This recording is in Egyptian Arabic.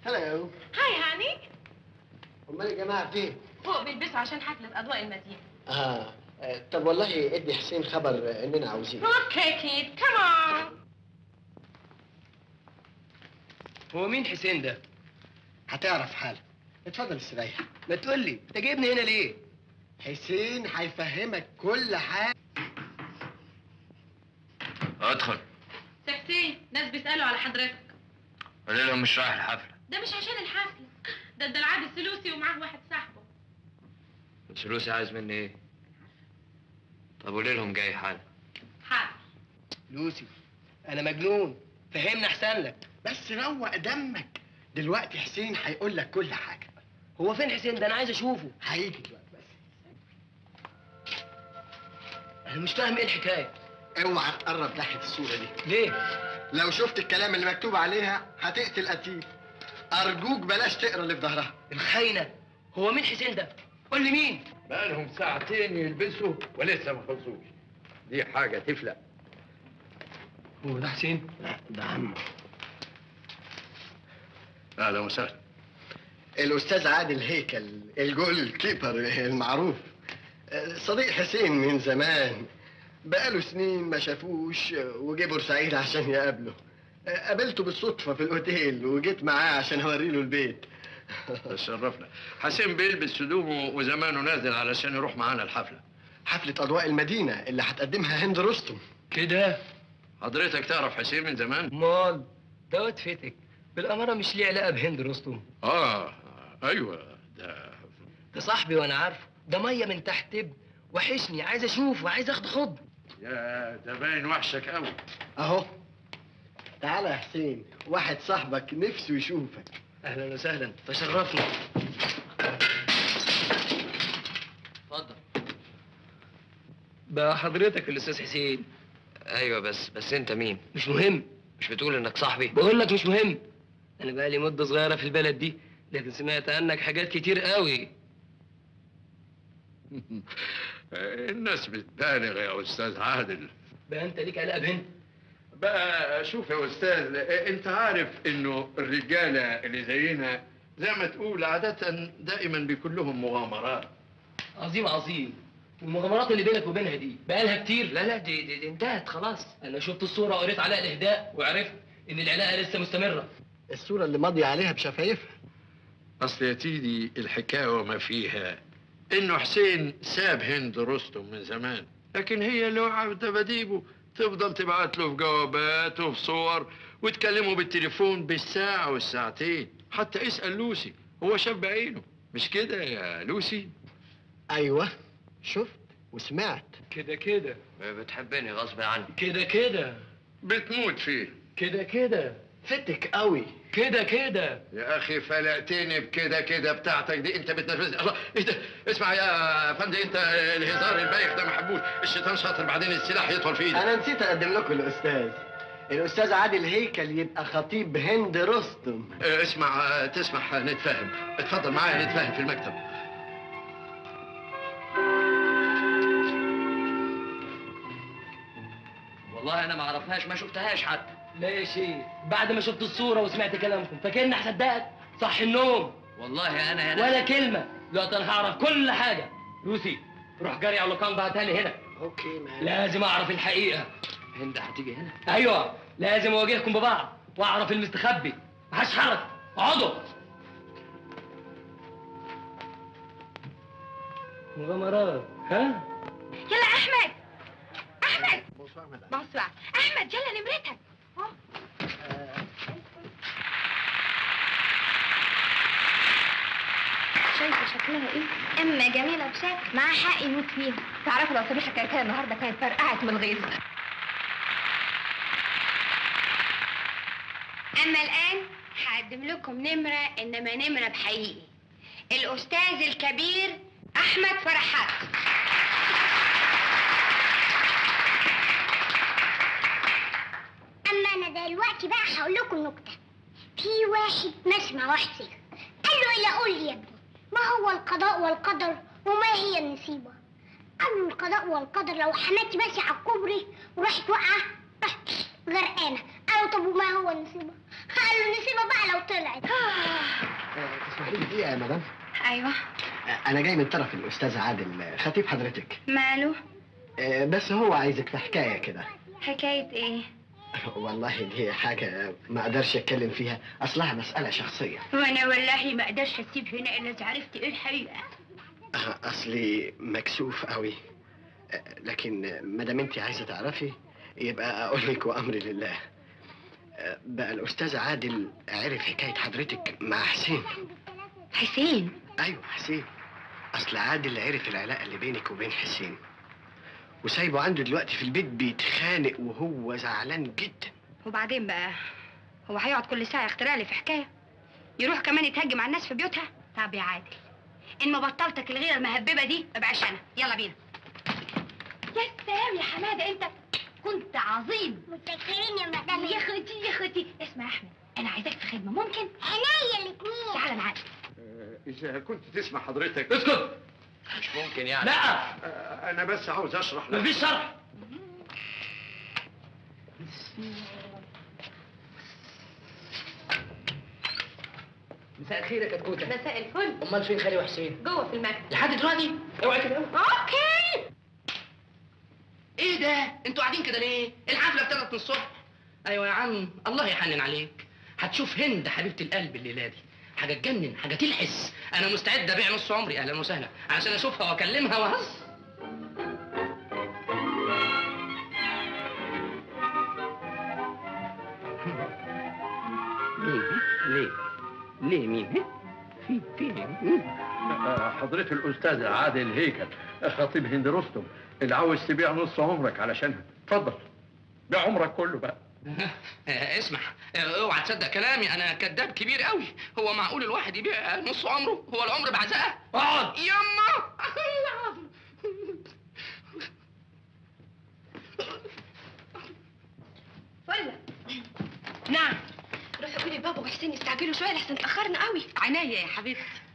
هلا هاي هاني امال الجماعه فين؟ فوق بيلبسوا عشان حفلة أضواء المدينة آه. اه طب والله ادي حسين خبر اننا عاوزينه اوكي كيد كمان هو مين حسين ده؟ هتعرف حالك اتفضل استريح ما تقول لي انت جايبني هنا ليه؟ حسين هيفهمك كل حاجه ادخل حسين ناس بيسألوا على حضرتك قول لهم مش رايح الحفله ده مش عشان الحفلة ده ده العاد السلوسي ومعاه واحد صاحبه الفلوس عايز مني ايه طب قول لهم جاي حالا حاضر لوسي انا مجنون فهمنا احسن لك بس روق دمك دلوقتي حسين هيقول لك كل حاجه هو فين حسين ده انا عايز اشوفه هيجي دلوقتي بس انا مش فاهم ايه الحكايه اوعى تقرب ناحيه الصوره دي ليه؟ لو شفت الكلام اللي مكتوب عليها هتقتل قتيل ارجوك بلاش تقرا اللي في ظهرها الخاينه هو مين حسين ده؟ قول لي مين؟ بقالهم ساعتين يلبسوا ولسه ما خلصوش دي حاجه تفلق هو ده حسين؟ ده عمه اهلا وسهلا الاستاذ عادل هيكل الجول كيبر المعروف صديق حسين من زمان بقاله سنين ما شافوش وجه بورسعيد عشان يقابله قابلته بالصدفة في الأوتيل وجيت معاه عشان أوريله البيت تشرفنا حسين بيلبس هدومه وزمانه نازل علشان يروح معانا الحفله حفلة أضواء المدينة اللي هتقدمها هند رستم كده حضرتك تعرف حسين من زمان امال دوت فتك بالاماره مش ليه علاقه بهند رستم اه ايوه ده ده صاحبي وانا عارفه ده ميه من تحت اب وحشني عايز اشوفه عايز اخد خض يا ده باين وحشك قوي أهو تعالى يا حسين واحد صاحبك نفسه يشوفك اهلا وسهلا تشرفنا اتفضل بقى حضرتك الاستاذ حسين ايوه بس بس انت مين مش مهم مش بتقول انك صاحبي بقول لك مش مهم انا بقى لي مده صغيره في البلد دي لكن سمعت عنك حاجات كتير قوي الناس بتبالغ يا استاذ عادل بقى انت ليك علاقه بهند بقى شوف يا استاذ انت عارف انه الرجاله اللي زينا زي ما تقول عاده دائما بيكون لهم مغامرات عظيم عظيم والمغامرات اللي بينك وبينها دي بقالها كتير لا لا دي, دي, دي انتهت خلاص انا شفت الصوره وقريت عليها الاهداء وعرفت ان العلاقه لسه مستمره الصورة اللي ماضية عليها بشفايفها اصل يا سيدي الحكايه وما فيها انه حسين ساب هند رستم من زمان لكن هي لو عاوزه بديبه تفضل تبعت له في جوابات وفي صور وتكلمه بالتليفون بالساعه والساعتين حتى اسال لوسي هو شاف بعينه مش كده يا لوسي أيوة شفت وسمعت كده كده بتحبني غصب عني كده كده بتموت فيه كده كده فتك قوي كده كده يا اخي فلقتني بكده كده بتاعتك دي انت بتنرفزني الله ايه ده اسمع يا فندم انت الهزار البايخ ده ما حبوش الشيطان شاطر بعدين السلاح يطول في ايدك أنا نسيت أقدم لكم الأستاذ الأستاذ عادل هيكل يبقى خطيب هند رستم اه، اسمع اه، تسمح نتفاهم اتفضل معايا نتفاهم في المكتب والله انا ما اعرفهاش ما شفتهاش حتى لا يا شيخ بعد ما شفت الصوره وسمعت كلامكم فاكرني هصدقك صح النوم والله انا هنا ولا كلمه دلوقتي انا هعرف كل حاجه لوسي روح جري على اللوكان بعتها لي هنا أوكي ما لازم اعرف الحقيقه هند هتيجي هنا ايوه لازم اواجهكم ببعض واعرف المستخبي محدش حرك اقعدوا مغامرات ها يلا احمد احمد بونسوار مدام بونسوار احمد يلا نمرتك شايفه شكلها ايه؟ اما جميله بشكل معاها حق يموت فيها تعرفوا لو سميحه كانت هنا النهارده كانت فرقعت من الغيظ اما الان هقدم لكم نمره انما نمره بحقيقي الاستاذ الكبير احمد فرحات اما انا دلوقتي بقى هقول لكم نكته في واحد مسمع واحد سيف قال له الا قول لي يا ابني ما هو القضاء والقدر وما هي النصيبه قال له القضاء والقدر لو حماتي ماشيه على الكوبري وراحت واقعه راحت غرقانه قال له طب وما هو النصيبه قال له النصيبه بقى لو طلعت اسمح لي دقيقه يا مدام ايوه انا جاي من طرف الاستاذ عادل خطيب حضرتك ماله آه، بس هو عايزك في حكايه كده حكايه ايه والله دي حاجه ما اقدرش اتكلم فيها اصلها مساله شخصيه وانا والله ما اقدرش اسيب هنا الا اذا عرفت ايه الحقيقه آه، اصلي مكسوف قوي آه، لكن ما دام انت عايزه تعرفي يبقى اقول لك وامري لله آه، بقى الاستاذ عادل عرف حكايه حضرتك مع حسين حسين ايوه حسين اصل عادل عرف العلاقه اللي بينك وبين حسين وسايبه عنده دلوقتي في البيت بيتخانق وهو زعلان جدا وبعدين بقى هو هيقعد كل ساعه يخترع لي في حكايه يروح كمان يتهجم على الناس في بيوتها طب يا عادل ان ما بطلتك الغيره المهببه دي ابقاش انا يلا بينا يا سلام يا حماده انت كنت عظيم متشكرين يا مدام يا اخوتي يا اخوتي اسمع يا احمد انا عايزاك في خدمه ممكن عينيا الاتنين تعالى معايا اذا كنت تسمع حضرتك اسكت مش ممكن يعني لا آه، انا بس عاوز اشرح لك مفيش شرح مساء الخير يا كتكوته مساء الفل امال فين خالي وحسين جوه في المكتب لحد دلوقتي اوعي كده اوكي ايه ده انتوا قاعدين كده ليه الحفله ابتدت من الصبح ايوه يا عم الله يحنن عليك هتشوف هند حبيبه القلب الليله دي حاجه تجنن حاجه تلحس انا مستعد ابيع نص عمري اهلا وسهلا عشان اشوفها واكلمها وهز مين ليه ليه مين في في مين آه، حضرة الأستاذ عادل هيكل خطيب هند رستم اللي عاوز تبيع نص عمرك علشانها اتفضل بيع عمرك كله بقى آه، اسمع آه، اوعى تصدق كلامي انا كذاب كبير قوي هو معقول الواحد يبيع نص عمره هو العمر بعزقه اقعد يما ولا نعم روحي قولي لبابا وحسين يستعجلوا شويه لحسن اتاخرنا قوي عينيا يا حبيبتي